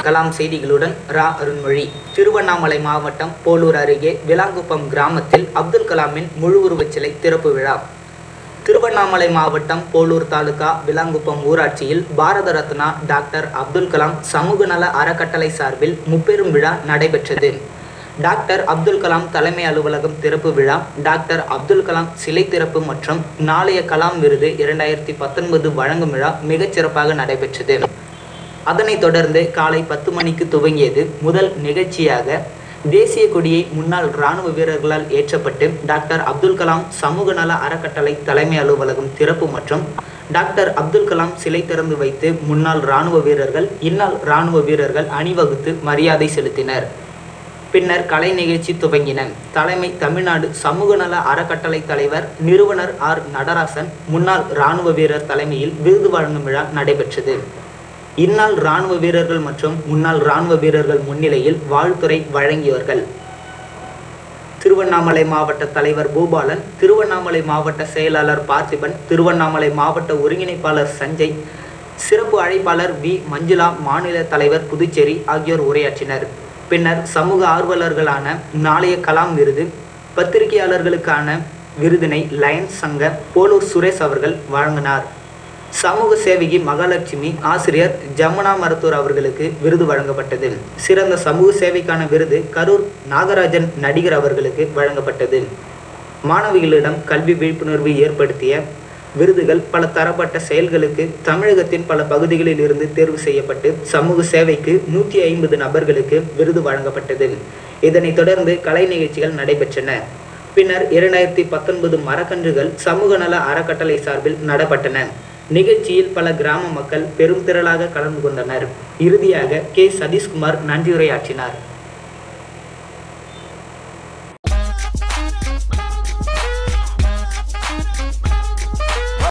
கலாம் செய்திகளுடன் ரா அருண்மொழி திருவண்ணாமலை மாவட்டம் போலூர் அருகே விலாங்குப்பம் கிராமத்தில் அப்துல் கலாமின் முழு உருவச் சிலை திறப்பு விழா திருவண்ணாமலை மாவட்டம் போலூர் தாலுகா விலாங்குப்பம் ஊராட்சியில் பாரத ரத்னா டாக்டர் அப்துல் கலாம் சமூக நல அறக்கட்டளை சார்பில் முப்பெரும் விழா நடைபெற்றது டாக்டர் அப்துல் கலாம் தலைமை அலுவலகம் திறப்பு விழா டாக்டர் அப்துல் கலாம் சிலை திறப்பு மற்றும் நாளைய கலாம் விருது இரண்டாயிரத்தி பத்தொன்பது வழங்கும் விழா மிகச் சிறப்பாக நடைபெற்றது அதனைத் தொடர்ந்து காலை பத்து மணிக்கு துவங்கியது முதல் நிகழ்ச்சியாக தேசிய கொடியை முன்னாள் இராணுவ வீரர்களால் ஏற்றப்பட்டு டாக்டர் அப்துல் கலாம் சமூக நல அறக்கட்டளை தலைமை அலுவலகம் திறப்பு மற்றும் டாக்டர் அப்துல் கலாம் சிலை திறந்து வைத்து முன்னாள் இராணுவ வீரர்கள் இந்நாள் இராணுவ வீரர்கள் அணிவகுத்து மரியாதை செலுத்தினர் பின்னர் கலை நிகழ்ச்சி துவங்கின தலைமை தமிழ்நாடு சமூக நல அறக்கட்டளை தலைவர் நிறுவனர் ஆர் நடராசன் முன்னாள் இராணுவ வீரர் தலைமையில் விருது வழங்கும் விழா நடைபெற்றது இந்நாள் இராணுவ வீரர்கள் மற்றும் முன்னாள் இராணுவ வீரர்கள் முன்னிலையில் வாழ்த்துறை வழங்கியவர்கள் திருவண்ணாமலை மாவட்ட தலைவர் பூபாலன் திருவண்ணாமலை மாவட்ட செயலாளர் பார்த்திபன் திருவண்ணாமலை மாவட்ட ஒருங்கிணைப்பாளர் சஞ்சய் சிறப்பு அழைப்பாளர் வி மஞ்சுளா மாநில தலைவர் புதுச்சேரி ஆகியோர் உரையாற்றினர் பின்னர் சமூக ஆர்வலர்களான நாளைய கலாம் விருது பத்திரிகையாளர்களுக்கான விருதினை லயன்ஸ் சங்க போலூர் சுரேஷ் அவர்கள் வழங்கினார் சமூக சேவகி மகாலட்சுமி ஆசிரியர் ஜமுனா மருத்துவர் அவர்களுக்கு விருது வழங்கப்பட்டது சிறந்த சமூக சேவைக்கான விருது கரூர் நாகராஜன் நடிகர் அவர்களுக்கு வழங்கப்பட்டது மாணவிகளிடம் கல்வி விழிப்புணர்வு ஏற்படுத்திய விருதுகள் பல தரப்பட்ட செயல்களுக்கு தமிழகத்தின் பல பகுதிகளில் இருந்து தேர்வு செய்யப்பட்டு சமூக சேவைக்கு நூற்றி ஐம்பது நபர்களுக்கு விருது வழங்கப்பட்டது இதனைத் தொடர்ந்து கலை நிகழ்ச்சிகள் நடைபெற்றன பின்னர் இரண்டாயிரத்தி பத்தொன்பது மரக்கன்றுகள் சமூக நல அறக்கட்டளை சார்பில் நடப்பட்டன நிகழ்ச்சியில் பல கிராம மக்கள் பெரும் திரளாக கலந்து கொண்டனர் இறுதியாக கே சதீஷ்குமார் நன்றியுரையாற்றினார்